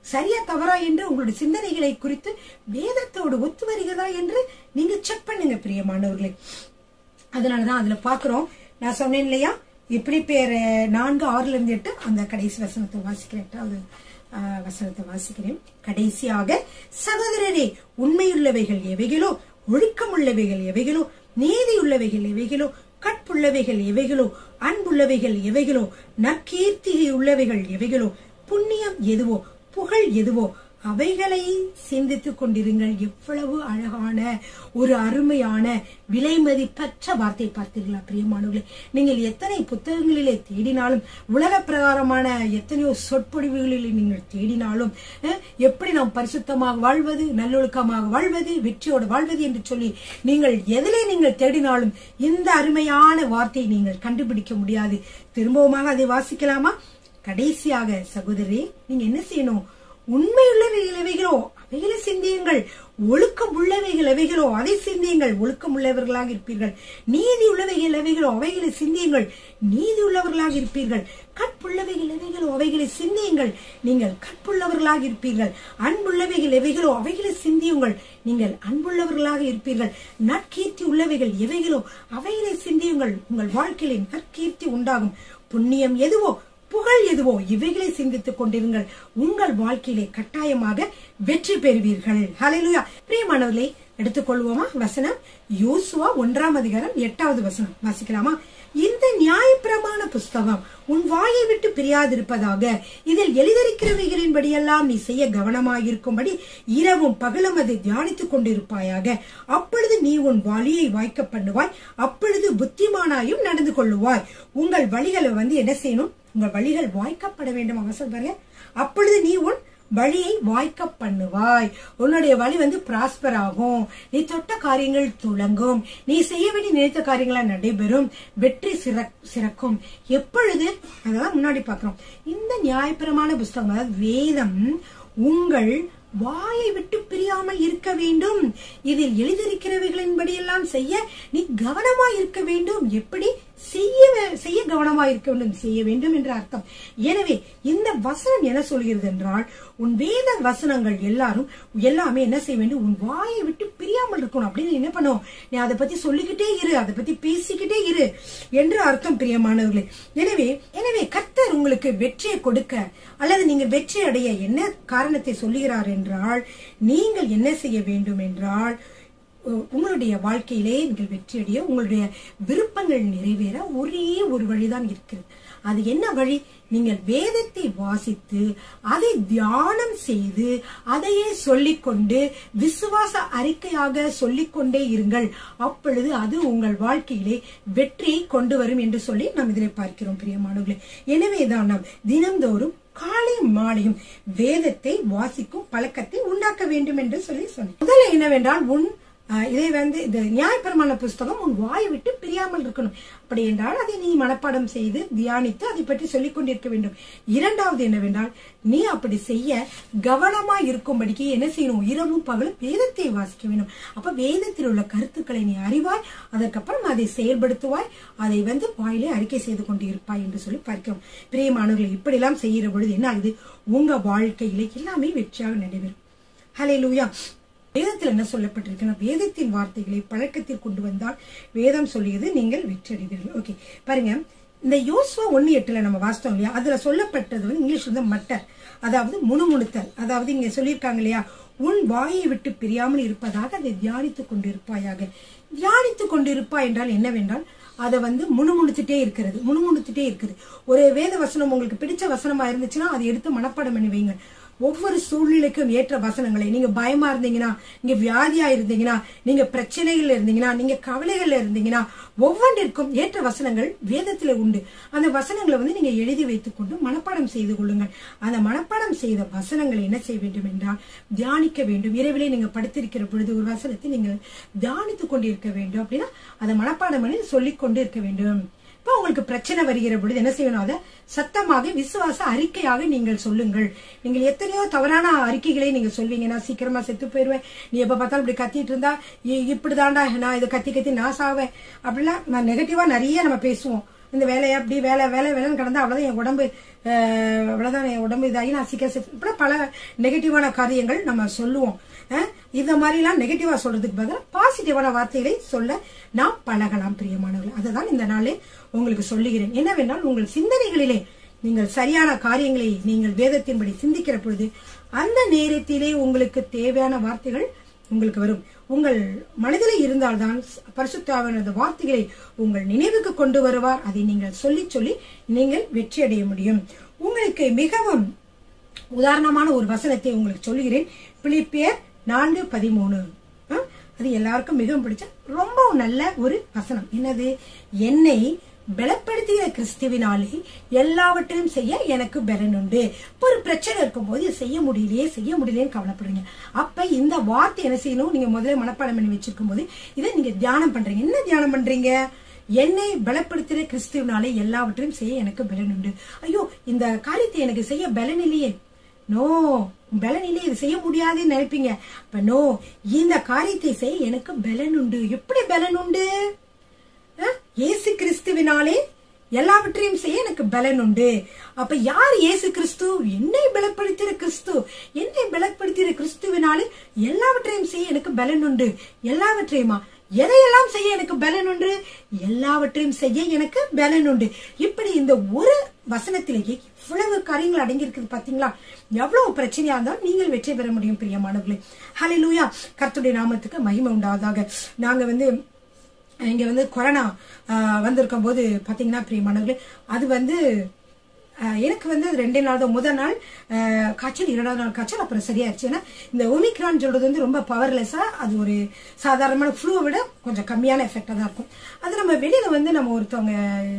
சரியா தவறா என்று உங்களுடைய சிந்தனைகளை குறித்து வேதத்தோடு ஒத்து வருகிறதா என்று நீங்க செக் பண்ணுங்க பிரியமானவர்களே அதனாலதான் அதுல பாக்குறோம் நான் சொன்னேன் இல்லையா இப்படி பேர் நான்கு ஆறுல இருந்து எட்டு அந்த கடைசி வசனத்தை வாசிக்கிறேன் எட்டாவது ஆஹ், வசனத்தை வாசிக்கிறேன் கடைசியாக சகோதரரே உண்மையுள்ளவைகள் எவைகளோ ஒழுக்கமுள்ளவைகள் எவைகளோ நீதியுள்ளவைகள் எவைகளோ கற்புள்ளவைகள் எவைகளோ அன்புள்ளவைகள் எவைகளோ நற்கீர்த்தி உள்ளவைகள் எவைகளோ புண்ணியம் எதுவோ புகழ் எதுவோ அவைகளை சிந்தித்துக் கொண்டிருங்கள் எவ்வளவு அழகான ஒரு அருமையான விலை மதிப்பற்ற வார்த்தை பார்த்தீர்களா பிரியமானவர்களே நீங்கள் எத்தனை புத்தகங்களிலே தேடினாலும் உலக பிரகாரமான எத்தனையோ சொற்பொழிவுகளில் நீங்கள் தேடினாலும் அஹ், எப்படி நாம் பரிசுத்தமாக வாழ்வது நல்லொழுக்கமாக வாழ்வது வெற்றியோடு வாழ்வது என்று சொல்லி நீங்கள் எதிலே நீங்கள் தேடினாலும் இந்த அருமையான வார்த்தையை நீங்கள் கண்டுபிடிக்க முடியாது திரும்பவுமாக அதை வாசிக்கலாமா கடைசியாக சகோதரி நீங்க என்ன செய்யணும் உண்மையுள்ளவைகள் எவைகளோ அவைகளை சிந்தியுங்கள் ஒழுக்கம் உள்ளவைகள் எவைகளோ அதை சிந்தியுங்கள் ஒழுக்கம் உள்ளவர்களாக இருப்பீர்கள் நீதி உள்ளவைகள் எவைகளோ அவைகளை சிந்தியுங்கள் நீதி உள்ளவர்களாக இருப்பீர்கள் கற்புள்ளவைகள் எவைகளோ அவைகளை சிந்தியுங்கள் நீங்கள் கற்புள்ளவர்களாக இருப்பீர்கள் அன்புள்ளவைகள் எவைகளோ அவைகளை சிந்தியுங்கள் நீங்கள் அன்புள்ளவர்களாக இருப்பீர்கள் நற்கீர்த்தி உள்ளவைகள் எவைகளோ அவைகளை சிந்தியுங்கள் உங்கள் வாழ்க்கையிலே நற்கீர்த்தி உண்டாகும் புண்ணியம் எதுவோ புகழ் எதுவோ இவைகளை சிந்தித்துக் கொண்டிருங்கள் உங்கள் வாழ்க்கையிலே கட்டாயமாக வெற்றி பெறுவீர்கள் ஹalleluya பிரியமானவர்களே எடுத்துக்கொள்வோமா வசனம் யோசுவா ஒன்றாம் அதிகாரம் எட்டாவது வசனம் வாசிக்கலாமா இந்த நியாயப்பிரமாண புஸ்தகம் உன் வாயை விட்டு பிரியாதிருப்பதாக இதில் எழுதியிருக்கிறவைகளின்படியெல்லாம் நீ செய்ய கவனமாயிருக்கும்படி இரவும் பகலும் அதை தியானித்துக் கொண்டிருப்பாயாக அப்பொழுது நீ உன் வழியை வாய்க்க பண்ணுவாய் அப்பொழுது புத்திமானாயும் நடந்து கொள்ளுவாய் உங்கள் வழிகளை வந்து என்ன செய்யணும் உங்கள் வழிகள் வாய்க்கப்பட வேண்டும் அவசரம் பாருங்க அப்பொழுது நீ உன் வழியை வாய்க்க பண்ணுவாய் உன்னுடைய வழி வந்து பிராஸ்பர் ஆகும் நீ தொட்ட காரியங்கள் துளங்கும் நீ செய்ய வேண்டிய நினைத்த காரியங்களா நடைபெறும் வெற்றி சிறக்- சிறக்கும் எப்பொழுது அதான் முன்னாடி பாக்குறோம் இந்த நியாயப்பிரமான புஸ்தகம் அதாவது வேதம் உங்கள் வாயை விட்டு பிரியாமல் இருக்க வேண்டும் இதில் எழுதியிருக்கிறவைகளின்படி எல்லாம் செய்ய நீ கவனமா இருக்க வேண்டும் எப்படி செய்ய வே- செய்ய கவனமா இருக்க வேண்டும் செய்ய வேண்டும் என்ற அர்த்தம் எனவே இந்த வசனம் என்ன சொல்கிறது என்றால் உன் வேத வசனங்கள் எல்லாரும் எல்லாமே என்ன செய்ய வேண்டும் உன் வாயை விட்டு பிரியாமல் இருக்கணும் அப்படின்னு என்ன பண்ணுவோம் நீ அதை பத்தி சொல்லிக்கிட்டே இரு அதை பத்தி பேசிக்கிட்டே இரு என்று அர்த்தம் பிரியமானவர்களே எனவே எனவே கர்த்தர் உங்களுக்கு வெற்றியை கொடுக்க அல்லது நீங்க வெற்றி அடைய என்ன காரணத்தை சொல்லுகிறார் என்றால் நீங்கள் என்ன செய்ய வேண்டும் என்றால் உ- உங்களுடைய வாழ்க்கையிலே நீங்கள் வெற்றியடைய உங்களுடைய விருப்பங்கள் நிறைவேற ஒரே ஒரு வழிதான் இருக்கிறது அது என்ன வழி நீங்கள் வேதத்தை வாசித்து அதை தியானம் செய்து அதையே சொல்லிக்கொண்டு விசுவாச அறிக்கையாக சொல்லிக்கொண்டே இருங்கள் அப்பொழுது அது உங்கள் வாழ்க்கையிலே வெற்றியை கொண்டு வரும் என்று சொல்லி நாம் இதிலே பார்க்கிறோம் பிரியமானவர்களே எனவேதான் நாம் தினந்தோறும் காலையும் மாலையும் வேதத்தை வாசிக்கும் பழக்கத்தை உண்டாக்க வேண்டும் என்று சொல்லி சொன்னேன் முதல்ல என்னவென்றால் உன் ஆஹ், இதை வந்து இந்த நியாயப்பிரமாண புஸ்தகம் உன் வாயை விட்டு பிரியாமல் இருக்கணும் அப்படி என்றால் அதை நீ மனப்பாடம் செய்து தியானித்து அதை பற்றி சொல்லிக் கொண்டிருக்க வேண்டும் இரண்டாவது என்னவென்றால் நீ அப்படி செய்ய கவனமா இருக்கும்படிக்கு என்ன செய்யணும் இரவும் பகலும் வேதத்தை வாசிக்க வேண்டும் அப்ப வேதத்தில் உள்ள கருத்துக்களை நீ அறிவாய் அதற்கப்புறம் அதை செயல்படுத்துவாய் அதை வந்து வாயிலே அறிக்கை செய்து கொண்டு இருப்பாய் என்று சொல்லி பார்க்கிறோம் பிரியமானவர்கள் இப்படியெல்லாம் செய்கிற பொழுது என்ன ஆகுது உங்க வாழ்க்கையில எல்லாமே வெற்றியாக நடைபெறும் ஹலே லூயா வேதத்தில் என்ன சொல்லப்பட்டிருக்குன்னா வேதத்தின் வார்த்தைகளை பழக்கத்தில் கொண்டு வந்தால் வேதம் சொல்லியது நீங்கள் வெற்றடைவீர்கள் ஓகே பாருங்க இந்த யோசுவா ஒன்னு எட்டுல நம்ம வாசித்தோம் இல்லையா அதுல சொல்லப்பட்டது வந்து இங்கிலீஷ் வந்து மட்டர் அதாவது முணுமுணுத்தல் அதாவது இங்க சொல்லியிருக்காங்க இல்லையா உன் வாயை விட்டு பிரியாமல் இருப்பதாக அதை தியானித்துக் கொண்டிருப்பாயாக தியானித்துக் கொண்டிருப்பாய் என்றால் என்னவென்றால் அதை வந்து முணுமுணுத்துட்டே இருக்கிறது முணுமுணுத்துட்டே இருக்குது ஒரு வேத வசனம் உங்களுக்கு பிடிச்ச வசனமா இருந்துச்சுன்னா அதை எடுத்து மனப்பாடம் பண்ணி வைங்க ஒவ்வொரு சூழ்நிலைக்கும் ஏற்ற வசனங்களை நீங்க பயமா இருந்தீங்கன்னா நீங்க வியாதியா இருந்தீங்கன்னா நீங்க பிரச்சனைகள் இருந்தீங்கன்னா நீங்க கவலைகள்ல இருந்தீங்கன்னா ஒவ்வொன்றிற்கும் ஏற்ற வசனங்கள் வேதத்துல உண்டு அந்த வசனங்களை வந்து நீங்க எழுதி வைத்துக் கொண்டு மனப்பாடம் செய்து கொள்ளுங்கள் அந்த மனப்பாடம் செய்த வசனங்களை என்ன செய்ய வேண்டும் என்றால் தியானிக்க வேண்டும் இரவிலே நீங்க படுத்திருக்கிற பொழுது ஒரு வசனத்தை நீங்கள் தியானித்துக் கொண்டிருக்க வேண்டும் அப்படின்னா அதை மனப்பாடம் பண்ணி சொல்லிக் கொண்டு இருக்க வேண்டும் இப்ப உங்களுக்கு பிரச்சனை வருகிற பொழுது என்ன செய்யணும் அதை சத்தமாக விசுவாச அறிக்கையாக நீங்கள் சொல்லுங்கள் நீங்கள் எத்தனையோ தவறான அறிக்கைகளை நீங்க சொல்வீங்க நான் சீக்கிரமா செத்து போயிருவேன் நீ எப்ப பார்த்தாலும் இப்படி கத்திட்டு இருந்தா இ- இப்படிதான்டா நான் இதை கத்தி கத்தி நான் சாவேன் அப்படிலாம் நான் நெகட்டிவா நிறைய நம்ம பேசுவோம் இந்த வேலையை அப்படி வேலை வேலை வேலைன்னு கடந்தா அவ்வளவுதான் என் உடம்பு அஹ், அவ்வளவுதான் என் உடம்பு இதாகி நான் சீக்கிரம் செத்து- இப்படி பல நெகட்டிவான காரியங்கள் நம்ம சொல்லுவோம் அஹ், இந்த மாதிரிலாம் நெகட்டிவா சொல்றதுக்கு பதிலாக பாசிட்டிவான வார்த்தைகளை சொல்ல நாம் பழகலாம் பிரியமானவர்கள் அதுதான் இந்த நாளில் உங்களுக்கு சொல்லுகிறேன் என்னவென்றால் உங்கள் சிந்தனைகளிலே நீங்கள் சரியான காரியங்களை நீங்கள் வேதத்தின்படி சிந்திக்கிற பொழுது அந்த நேரத்திலே உங்களுக்கு தேவையான வார்த்தைகள் உங்களுக்கு வரும் உங்கள் மனதிலே இருந்தால்தான் பரிசுத்தாவினது வார்த்தைகளை உங்கள் நினைவுக்கு கொண்டு வருவார் அதை நீங்கள் சொல்லி சொல்லி நீங்கள் வெற்றி அடைய முடியும் உங்களுக்கு மிகவும் உதாரணமான ஒரு வசனத்தை உங்களுக்கு சொல்லுகிறேன் பிலிப்பியர் நான்கு பதிமூணு ஆ? அது எல்லாருக்கும் மிகவும் பிடிச்ச ரொம்ப நல்ல ஒரு வசனம் என்னது என்னை பலப்படுத்திய கிறிஸ்துவினாலே எல்லாவற்றையும் செய்ய எனக்கு பலன் உண்டு ஒரு பிரச்சனை இருக்கும்போது இதை செய்ய முடியலையே செய்ய முடியலையேன்னு கவலைப்படுறீங்க அப்ப இந்த வார்த்தை என்ன செய்யணும் நீங்க முதல்ல மனப்பாடம் பண்ணி வச்சிருக்கும் போது இதை நீங்க தியானம் பண்றீங்க என்ன தியானம் பண்றீங்க என்னை பலப்படுத்துகிற கிறிஸ்துவனாலே எல்லாவற்றையும் செய்ய எனக்கு பலன் உண்டு ஐயோ இந்த காரியத்தை எனக்கு செய்ய பலன் இல்லையே நோ பலன் இல்லையே இது செய்ய முடியாதுன்னு நினைப்பீங்க அப்ப நோ இந்த காரியத்தை செய்ய எனக்கு பலன் உண்டு எப்படி பலன் உண்டு அஹ்? இயேசு கிறிஸ்துவினாலே எல்லாவற்றையும் செய்ய எனக்கு பலன் உண்டு அப்ப யார் இயேசு கிறிஸ்து என்னை பலப்படுத்திற கிறிஸ்து என்னை பலப்படுத்திற கிறிஸ்துவினாலே எல்லாவற்றையும் செய்ய எனக்கு பலன் உண்டு எல்லாவற்றையுமா எதையெல்லாம் செய்ய எனக்கு பலன் உண்டு எல்லாவற்றையும் செய்ய எனக்கு பலன் உண்டு இப்படி இந்த ஒரு வசனத்திலேயே இவ்வளவு காரியங்கள் அடங்கி இருக்குது பாத்தீங்களா எவ்வளவு பிரச்சனையா இருந்தாலும் நீங்கள் வெற்றி பெற முடியும் பிரியமானவர்களே ஹalleluya கர்த்தருடைய நாமத்துக்கு மகிமை உண்டாவதாக நாங்க வந்து இங்க வந்து கொரோனா ஆஹ், வந்திருக்கும் போது பாத்தீங்கன்னா பிரியமானவர்களே அது வந்து ஆஹ், எனக்கு வந்து அது ரெண்டே நாள் தான் முதல் நாள் ஆஹ், காய்ச்சல் இரண்டாவது நாள் காய்ச்சல் அப்புறம் சரியாயிருச்சு ஏன்னா இந்த ஒமிக்ரான் சொல்றது வந்து ரொம்ப பவர்லெஸ்ஸா அது ஒரு சாதாரணமான ஃப்ளூவை விட கொஞ்சம் கம்மியான எஃபெக்டா தான் இருக்கும் அது நம்ம வெளியில வந்து நம்ம ஒருத்தவங்க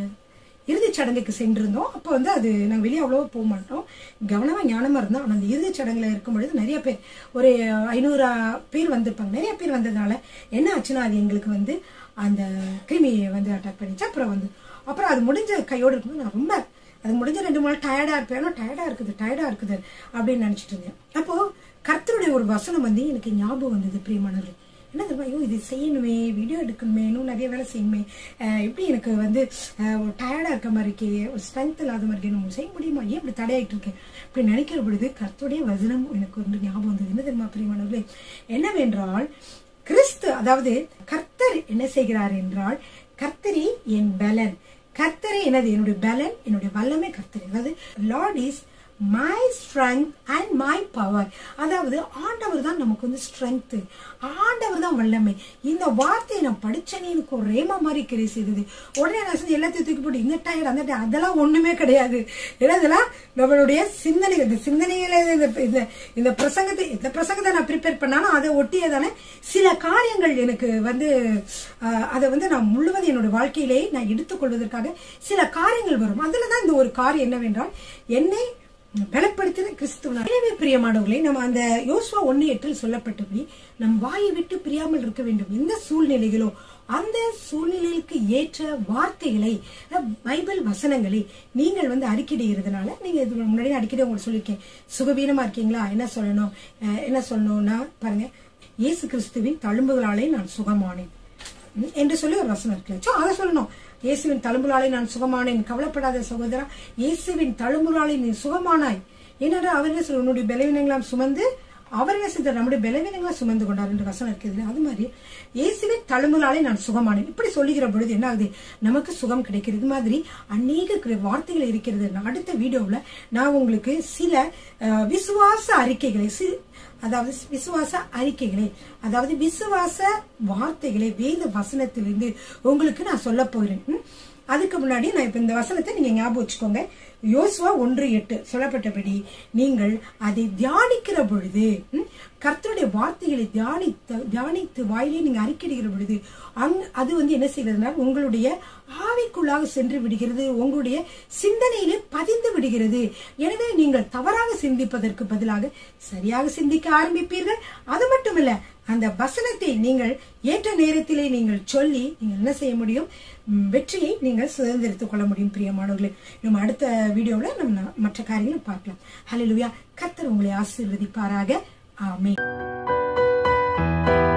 இறுதிச் சடங்குக்கு சென்றிருந்தோம் அப்போ வந்து அது நாங்கள் வெளியே அவ்வளோவா போக மாட்டோம் கவனமாக ஞானமாக இருந்தோம் ஆனால் அந்த இறுதிச் சடங்குல இருக்கும் பொழுது நிறைய பேர் ஒரு ஐநூறு பேர் வந்திருப்பாங்க நிறைய பேர் வந்ததுனால என்ன ஆச்சுன்னா அது எங்களுக்கு வந்து அந்த கிருமியை வந்து அட்டாக் பண்ணிச்சு அப்புறம் வந்து அப்புறம் அது முடிஞ்ச கையோடு இருக்கும்போது நான் ரொம்ப அது முடிஞ்ச ரெண்டு மூணு டயர்டாக இருப்பேன் டயர்டாக இருக்குது டயர்டாக இருக்குது அப்படின்னு நினச்சிட்டு இருந்தேன் அப்போது கர்த்தருடைய ஒரு வசனம் வந்து எனக்கு ஞாபகம் வந்தது பிரியமானவர்களே என்ன தெரியுமா ஐயோ இது செய்யணுமே வீடியோ எடுக்கணுமே இன்னும் நிறைய வேலை செய்யணுமே அஹ் எப்படி எனக்கு வந்து டயர்டாக இருக்க மாதிரி இருக்கே ஒரு ஸ்ட்ரென்த் இல்லாத மாதிரி இருக்கே நம்ம செய்ய முடியுமா ஏன் இப்படி தடையாயிட்டு இருக்கேன் இப்படி நினைக்கிற பொழுது கர்த்தருடைய வசனம் எனக்கு வந்து ஞாபகம் வந்தது என்ன தெரியுமா பிரியமானவர்களே என்னவென்றால் கிறிஸ்து அதாவது கர்த்தர் என்ன செய்கிறார் என்றால் கர்த்தரே என் பலன் கர்த்தரே என்னது என்னுடைய பலன் என்னுடைய வல்லமை கர்த்தர் அதாவது Lord is my strength and my power அதாவது ஆண்டவர் தான் நமக்கு வந்து ஸ்ட்ரென்த் ஆண்டவர் தான் வல்லமை இந்த வார்த்தையை நான் படிச்சேனே எனக்கு ஒரு ரேமா மாதிரி கிரி செய்தது உடனே நான் செஞ்சு எல்லாத்தையும் தூக்கி போட்டு இந்த டயர் அந்த டயர் அதெல்லாம் ஒண்ணுமே கிடையாது ஏன்னா இதெல்லாம் நம்மளுடைய சிந்தனை இந்த சிந்தனையில இந்த இந்த இந்த பிரசங்கத்தை இந்த பிரசங்கத்தை நான் ப்ரிப்பேர் பண்ணாலும் அதை ஒட்டியே தானே சில காரியங்கள் எனக்கு வந்து ஆஹ், அதை வந்து நான் முழுவதும் என்னோட வாழ்க்கையிலேயே நான் எடுத்துக்கொள்வதற்காக சில காரியங்கள் வரும் அதுல தான் இந்த ஒரு காரியம் என்னவென்றால் என்னை பலப்படுத்தின கிறிஸ்துவனார் எனவே பிரியமானவர்களே நம்ம அந்த யோசுவா ஒன்னு எட்டில் சொல்லப்பட்டபடி நம் வாயை விட்டு பிரியாமல் இருக்க வேண்டும் எந்த சூழ்நிலைகளோ அந்த சூழ்நிலைக்கு ஏற்ற வார்த்தைகளை அஹ், பைபிள் வசனங்களை நீங்கள் வந்து அறிக்கையிடுகிறதுனால நீங்க இது முன்னாடி அடிக்கடி உங்களுக்கு சொல்லியிருக்கேன் சுகவீனமா இருக்கீங்களா என்ன சொல்லணும் அஹ், என்ன சொல்லணும்னா பாருங்க இயேசு கிறிஸ்துவின் தழும்புகளாலே நான் சுகமானேன் ம், என்று சொல்லி ஒரு வசனம் இருக்கு சோ அதை சொல்லணும் இயேசுவின் தழும்புலாலே நான் சுகமானேன் கவலைப்படாத சகோதரா இயேசுவின் தழும்புலாலே நீ சுகமானாய் ஏனென்றால் அவர் என்ன சொல்ல உன்னுடைய பலவீனங்களாம் சுமந்து அவர் என்ன செய்தார் நம்முடைய பலவீனங்களை சுமந்து கொண்டார் என்று வசனம் இருக்குது அது மாதிரி இயேசுவின் தழும்புலாலே நான் சுகமானேன் இப்படி சொல்லுகிற பொழுது என்ன ஆகுது நமக்கு சுகம் கிடைக்கிறது இது மாதிரி அநேக கிர- வார்த்தைகள் இருக்கிறது நான் அடுத்த வீடியோவுல நான் உங்களுக்கு சில அஹ், விசுவாச அறிக்கைகளை சி- அதாவது விசுவாச அறிக்கைகளை அதாவது விசுவாச வார்த்தைகளை வேத வசனத்திலிருந்து உங்களுக்கு நான் சொல்ல போகிறேன் ம்? அதுக்கு முன்னாடி நான் இப்ப இந்த வசனத்தை நீங்க ஞாபகம் வச்சுக்கோங்க யோசுவா ஒன்று எட்டு சொல்லப்பட்டபடி நீங்கள் அதை தியானிக்கிற பொழுது ம், கர்த்தருடைய வார்த்தைகளை தியானித்து தியானித்து வாயிலே நீங்க அறிக்கையிடுகிற பொழுது அங் அது வந்து என்ன செய்கிறதுனா உங்களுடைய ஆவிக்குள்ளாக சென்று விடுகிறது உங்களுடைய சிந்தனையிலே பதிந்து விடுகிறது எனவே நீங்கள் தவறாக சிந்திப்பதற்கு பதிலாக சரியாக சிந்திக்க ஆரம்பிப்பீர்கள் அது மட்டுமல்ல அந்த வசனத்தை நீங்கள் ஏற்ற நேரத்திலே நீங்கள் சொல்லி நீங்கள் என்ன செய்ய முடியும் ம், வெற்றியை நீங்கள் சுதந்திரித்துக் கொள்ள முடியும் பிரியமானவர்களே நம்ம அடுத்த வீடியோவில் நம்ம மற்ற காரியங்களை பார்க்கலாம் ஹalleluya கர்த்தர் உங்களை ஆசீர்வதிப்பாராக ஆமென்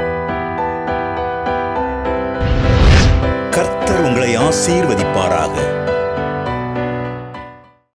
கர்த்தர் உங்களை ஆசீர்வதிப்பாராக